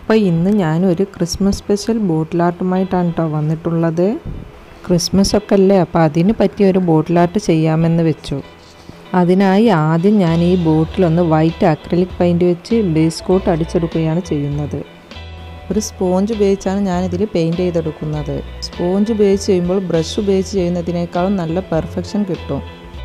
അപ്പോൾ ഇന്ന് ഞാനൊരു ക്രിസ്മസ് സ്പെഷ്യൽ ബോട്ടിൽ ആർട്ടുമായിട്ടാണ് കേട്ടോ വന്നിട്ടുള്ളത് ക്രിസ്മസ് ഒക്കെ അല്ലേ അപ്പോൾ അതിന് പറ്റിയ ഒരു ബോട്ടിൽ ആർട്ട് ചെയ്യാമെന്ന് വെച്ചു അതിനായി ആദ്യം ഞാൻ ഈ ബോട്ടിലൊന്ന് വൈറ്റ് അക്രലിക് പെയിൻറ് വെച്ച് ബേസ് കോട്ട് അടിച്ചെടുക്കുകയാണ് ചെയ്യുന്നത് ഒരു സ്പോഞ്ച് ഉപയോഗിച്ചാണ് ഞാനിതിൽ പെയിൻറ് ചെയ്തെടുക്കുന്നത് സ്പോഞ്ച് ഉപയോഗിച്ച് ചെയ്യുമ്പോൾ ബ്രഷ് ഉപയോഗിച്ച് ചെയ്യുന്നതിനേക്കാളും നല്ല പെർഫെക്ഷൻ കിട്ടും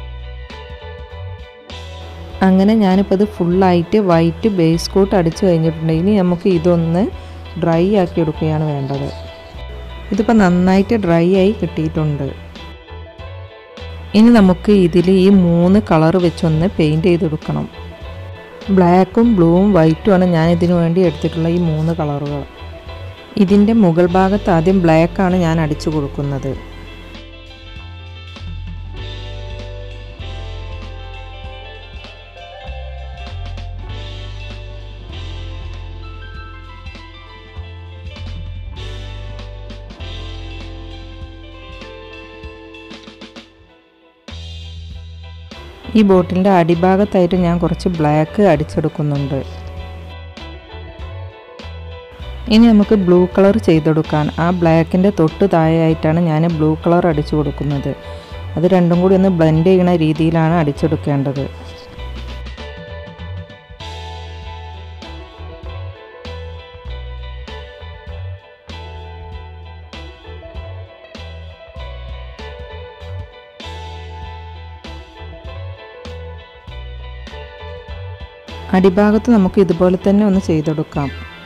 അങ്ങനെ ഞാനിപ്പോൾ ഇത് ഫുള്ളായിട്ട് വൈറ്റ് ബേസ് കോട്ട് അടിച്ചു കഴിഞ്ഞിട്ടുണ്ട് ഇനി നമുക്ക് ഇതൊന്ന് ഡ്രൈ ആക്കി എടുക്കുകയാണ് വേണ്ടത് ഇതിപ്പോൾ നന്നായിട്ട് ഡ്രൈ ആയി കിട്ടിയിട്ടുണ്ട് ഇനി നമുക്ക് ഇതിൽ ഈ മൂന്ന് കളർ വെച്ചൊന്ന് പെയിൻറ് ചെയ്തെടുക്കണം ബ്ലാക്കും ബ്ലൂവും വൈറ്റുമാണ് ഞാൻ ഇതിനു വേണ്ടി എടുത്തിട്ടുള്ള ഈ മൂന്ന് കളറുകൾ ഇതിൻ്റെ മുകൾ ഭാഗത്ത് ആദ്യം ബ്ലാക്കാണ് ഞാൻ അടിച്ചു കൊടുക്കുന്നത് ഈ ബോട്ടിലിൻ്റെ അടിഭാഗത്തായിട്ട് ഞാൻ കുറച്ച് ബ്ലാക്ക് അടിച്ചെടുക്കുന്നുണ്ട് ഇനി നമുക്ക് ബ്ലൂ കളർ ചെയ്തെടുക്കാൻ ആ ബ്ലാക്കിൻ്റെ തൊട്ട് താഴെയായിട്ടാണ് ഞാൻ ബ്ലൂ കളർ അടിച്ചു കൊടുക്കുന്നത് അത് രണ്ടും കൂടി ഒന്ന് ബ്ലെൻഡ് ചെയ്യുന്ന രീതിയിലാണ് അടിച്ചെടുക്കേണ്ടത് അടിഭാഗത്ത് നമുക്ക് ഇതുപോലെ തന്നെ ഒന്ന് ചെയ്തെടുക്കാം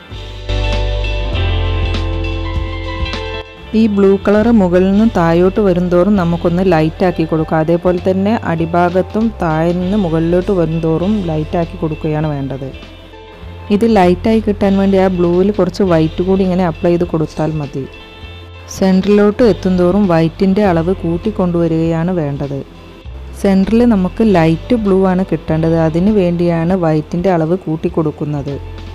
ഈ ബ്ലൂ കളർ മുകളിൽ നിന്നും താഴോട്ട് വരുംതോറും നമുക്കൊന്ന് ലൈറ്റാക്കി കൊടുക്കാം അതേപോലെ തന്നെ അടിഭാഗത്തും താഴെ നിന്ന് മുകളിലോട്ട് വരുംതോറും ലൈറ്റാക്കി കൊടുക്കുകയാണ് വേണ്ടത് ഇത് ലൈറ്റായി കിട്ടാൻ വേണ്ടി ആ ബ്ലൂവിൽ കുറച്ച് വൈറ്റ് കൂടി ഇങ്ങനെ അപ്ലൈ ചെയ്ത് കൊടുത്താൽ മതി സെൻറ്ററിലോട്ട് എത്തുംതോറും വൈറ്റിൻ്റെ അളവ് കൂട്ടിക്കൊണ്ടുവരികയാണ് വേണ്ടത് സെൻറ്ററിൽ നമുക്ക് ലൈറ്റ് ബ്ലൂ ആണ് കിട്ടേണ്ടത് അതിന് വേണ്ടിയാണ് വൈറ്റിൻ്റെ അളവ് കൂട്ടി കൊടുക്കുന്നത്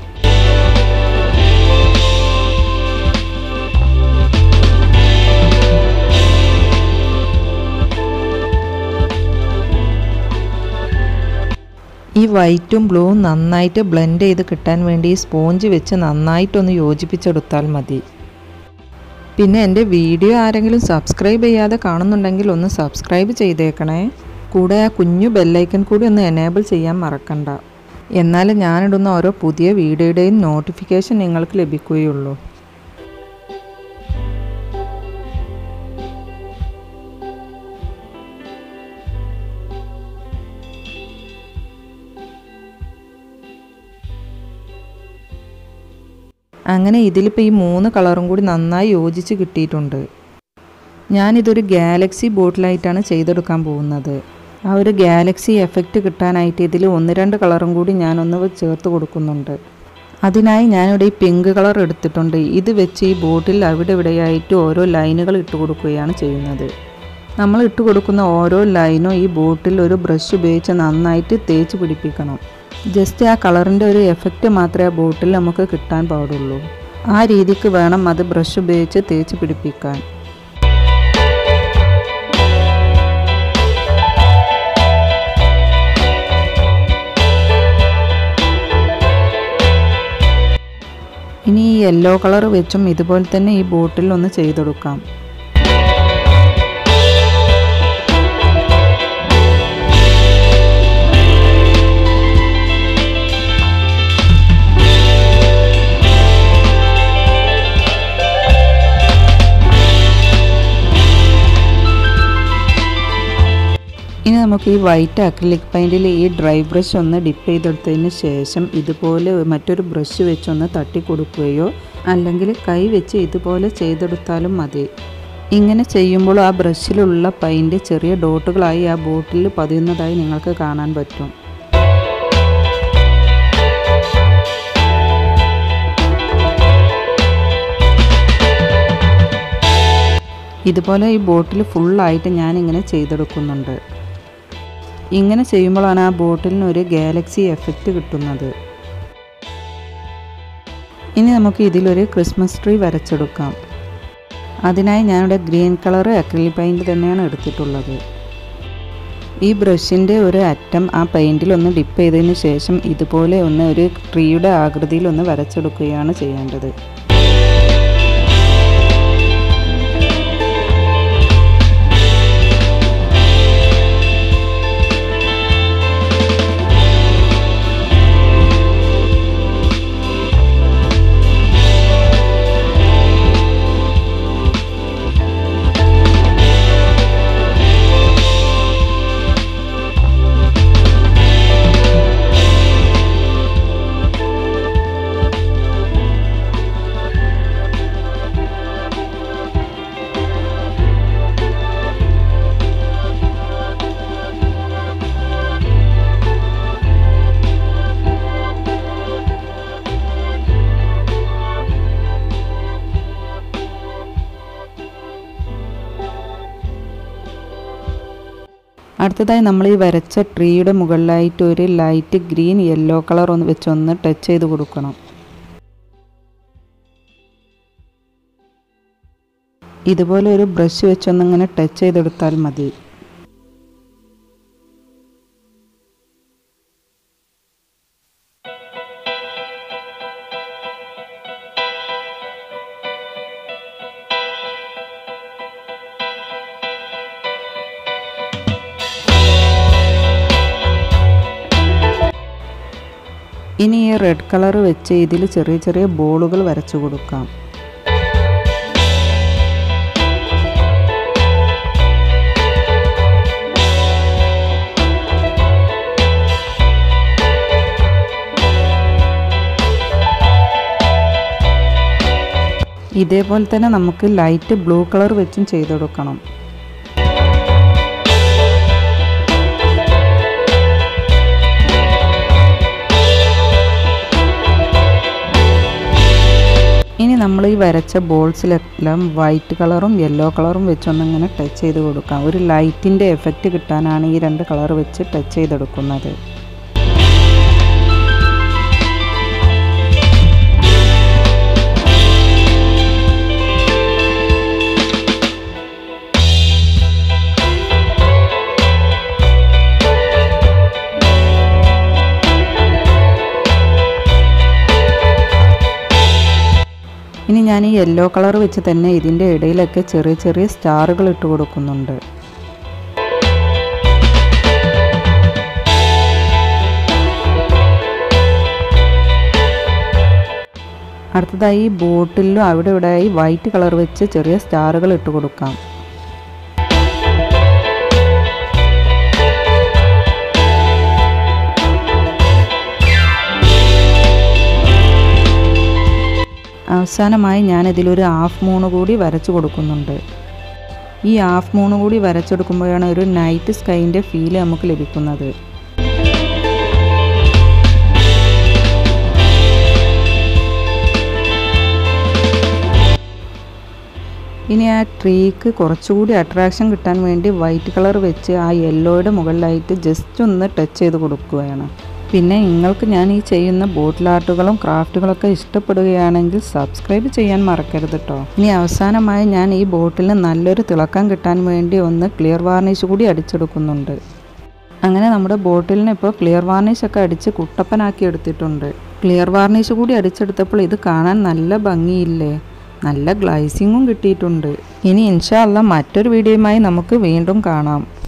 ഈ വൈറ്റും ബ്ലൂവും നന്നായിട്ട് ബ്ലെൻഡ് ചെയ്ത് കിട്ടാൻ വേണ്ടി ഈ സ്പോഞ്ച് വെച്ച് നന്നായിട്ടൊന്ന് യോജിപ്പിച്ചെടുത്താൽ മതി പിന്നെ എൻ്റെ വീഡിയോ ആരെങ്കിലും സബ്സ്ക്രൈബ് ചെയ്യാതെ കാണുന്നുണ്ടെങ്കിൽ ഒന്ന് സബ്സ്ക്രൈബ് ചെയ്തേക്കണേ കൂടെ ആ കുഞ്ഞു ബെല്ലൈക്കൺ കൂടി ഒന്ന് എനേബിൾ ചെയ്യാൻ മറക്കണ്ട എന്നാൽ ഞാനിടുന്ന ഓരോ പുതിയ വീഡിയോയുടെയും നോട്ടിഫിക്കേഷൻ നിങ്ങൾക്ക് ലഭിക്കുകയുള്ളൂ അങ്ങനെ ഇതിലിപ്പോൾ ഈ മൂന്ന് കളറും കൂടി നന്നായി യോജിച്ച് കിട്ടിയിട്ടുണ്ട് ഞാനിതൊരു ഗാലക്സി ബോട്ടിലായിട്ടാണ് ചെയ്തെടുക്കാൻ പോകുന്നത് ആ ഒരു ഗാലക്സി എഫക്റ്റ് കിട്ടാനായിട്ട് ഇതിൽ ഒന്ന് രണ്ട് കളറും കൂടി ഞാനൊന്ന് ചേർത്ത് കൊടുക്കുന്നുണ്ട് അതിനായി ഞാനിവിടെ ഈ പിങ്ക് കളർ എടുത്തിട്ടുണ്ട് ഇത് വെച്ച് ഈ ബോട്ടിൽ അവിടെ ഇവിടെയായിട്ട് ഓരോ ലൈനുകൾ ഇട്ട് കൊടുക്കുകയാണ് ചെയ്യുന്നത് നമ്മൾ ഇട്ട് കൊടുക്കുന്ന ഓരോ ലൈനും ഈ ബോട്ടിൽ ഒരു ബ്രഷ് ഉപയോഗിച്ച് നന്നായിട്ട് തേച്ച് പിടിപ്പിക്കണം ജസ്റ്റ് ആ കളറിൻ്റെ ഒരു എഫക്റ്റ് മാത്രമേ ആ ബോട്ടിൽ നമുക്ക് കിട്ടാൻ പാടുള്ളൂ ആ രീതിക്ക് വേണം അത് ബ്രഷ് ഉപയോഗിച്ച് തേച്ച് പിടിപ്പിക്കാൻ ഇനി ഈ യെല്ലോ കളർ വെച്ചും ഇതുപോലെ തന്നെ ഈ ബോട്ടിൽ ഒന്ന് ചെയ്തെടുക്കാം ഇനി നമുക്ക് ഈ വൈറ്റ് അക്രിലിക് പെയിൻറ്റിൽ ഈ ഡ്രൈ ബ്രഷ് ഒന്ന് ഡിപ്പ് ചെയ്തെടുത്തതിന് ശേഷം ഇതുപോലെ മറ്റൊരു ബ്രഷ് വെച്ചൊന്ന് തട്ടി കൊടുക്കുകയോ അല്ലെങ്കിൽ കൈ വെച്ച് ഇതുപോലെ ചെയ്തെടുത്താലും മതി ഇങ്ങനെ ചെയ്യുമ്പോൾ ആ ബ്രഷിലുള്ള പെയിൻറ്റ് ചെറിയ ഡോട്ടുകളായി ആ ബോട്ടിൽ പതിയുന്നതായി നിങ്ങൾക്ക് കാണാൻ പറ്റും ഇതുപോലെ ഈ ബോട്ടിൽ ഫുള്ളായിട്ട് ഞാനിങ്ങനെ ചെയ്തെടുക്കുന്നുണ്ട് ഇങ്ങനെ ചെയ്യുമ്പോഴാണ് ആ ബോട്ടിലിന് ഒരു ഗാലക്സി എഫക്റ്റ് കിട്ടുന്നത് ഇനി നമുക്ക് ഇതിലൊരു ക്രിസ്മസ് ട്രീ വരച്ചെടുക്കാം അതിനായി ഞാനിവിടെ ഗ്രീൻ കളർ അക്രിലിക് പെയിൻറ്റ് തന്നെയാണ് എടുത്തിട്ടുള്ളത് ഈ ബ്രഷിൻ്റെ ഒരു അറ്റം ആ പെയിൻറ്റിൽ ഒന്ന് ഡിപ്പ് ചെയ്തതിന് ശേഷം ഇതുപോലെ ഒന്ന് ഒരു ട്രീയുടെ ആകൃതിയിൽ ഒന്ന് വരച്ചെടുക്കുകയാണ് ചെയ്യേണ്ടത് അടുത്തതായി നമ്മൾ ഈ വരച്ച ട്രീയുടെ മുകളിലായിട്ട് ഒരു ലൈറ്റ് ഗ്രീൻ യെല്ലോ കളർ ഒന്ന് വെച്ചൊന്ന് ടച്ച് ചെയ്ത് കൊടുക്കണം ഇതുപോലെ ഒരു ബ്രഷ് വെച്ചൊന്നിങ്ങനെ ടച്ച് ചെയ്തെടുത്താൽ മതി ഇനി ഈ റെഡ് കളർ വെച്ച് ഇതിൽ ചെറിയ ചെറിയ ബോളുകൾ വരച്ചു കൊടുക്കാം ഇതേപോലെ തന്നെ നമുക്ക് ലൈറ്റ് ബ്ലൂ കളർ വെച്ചും ചെയ്തെടുക്കണം ഇനി നമ്മൾ ഈ വരച്ച ബോൾസിലെല്ലാം വൈറ്റ് കളറും യെല്ലോ കളറും വെച്ചൊന്നിങ്ങനെ ടച്ച് ചെയ്ത് കൊടുക്കാം ഒരു ലൈറ്റിൻ്റെ എഫക്റ്റ് കിട്ടാനാണ് ഈ രണ്ട് കളർ വെച്ച് ടച്ച് ചെയ്തെടുക്കുന്നത് ഇനി ഞാൻ ഈ യെല്ലോ കളർ വെച്ച് തന്നെ ഇതിൻ്റെ ഇടയിലൊക്കെ ചെറിയ ചെറിയ സ്റ്റാറുകൾ ഇട്ട് കൊടുക്കുന്നുണ്ട് അടുത്തതായി ഈ ബോട്ടിലും അവിടെ ഇവിടെയായി വൈറ്റ് കളർ വെച്ച് ചെറിയ സ്റ്റാറുകൾ ഇട്ട് കൊടുക്കാം അവസാനമായി ഞാനിതിലൊരു ഹാഫ് മൂണ് കൂടി വരച്ചു കൊടുക്കുന്നുണ്ട് ഈ ഹാഫ് മൂണ് കൂടി വരച്ചെടുക്കുമ്പോഴാണ് ഒരു നൈറ്റ് സ്കൈൻ്റെ ഫീല് നമുക്ക് ലഭിക്കുന്നത് ഇനി ആ ട്രീക്ക് കുറച്ചുകൂടി അട്രാക്ഷൻ കിട്ടാൻ വേണ്ടി വൈറ്റ് കളർ വെച്ച് ആ യെല്ലോയുടെ മുകളിലായിട്ട് ജസ്റ്റ് ഒന്ന് ടച്ച് ചെയ്ത് കൊടുക്കുകയാണ് പിന്നെ നിങ്ങൾക്ക് ഞാൻ ഈ ചെയ്യുന്ന ബോട്ടിൽ ആർട്ടുകളും ക്രാഫ്റ്റുകളൊക്കെ ഇഷ്ടപ്പെടുകയാണെങ്കിൽ സബ്സ്ക്രൈബ് ചെയ്യാൻ മറക്കരുത് കേട്ടോ ഇനി അവസാനമായി ഞാൻ ഈ ബോട്ടിലിന് നല്ലൊരു തിളക്കം കിട്ടാൻ വേണ്ടി ഒന്ന് ക്ലിയർ വാർണിഷ് കൂടി അടിച്ചെടുക്കുന്നുണ്ട് അങ്ങനെ നമ്മുടെ ബോട്ടിലിന് ഇപ്പോൾ ക്ലിയർ വാർണിഷ് ഒക്കെ അടിച്ച് കുട്ടപ്പനാക്കി എടുത്തിട്ടുണ്ട് ക്ലിയർ വാർണിഷ് കൂടി അടിച്ചെടുത്തപ്പോൾ ഇത് കാണാൻ നല്ല ഭംഗിയില്ലേ നല്ല ഗ്ലൈസിങ്ങും കിട്ടിയിട്ടുണ്ട് ഇനി ഇൻഷാല്ല മറ്റൊരു വീഡിയോയുമായി നമുക്ക് വീണ്ടും കാണാം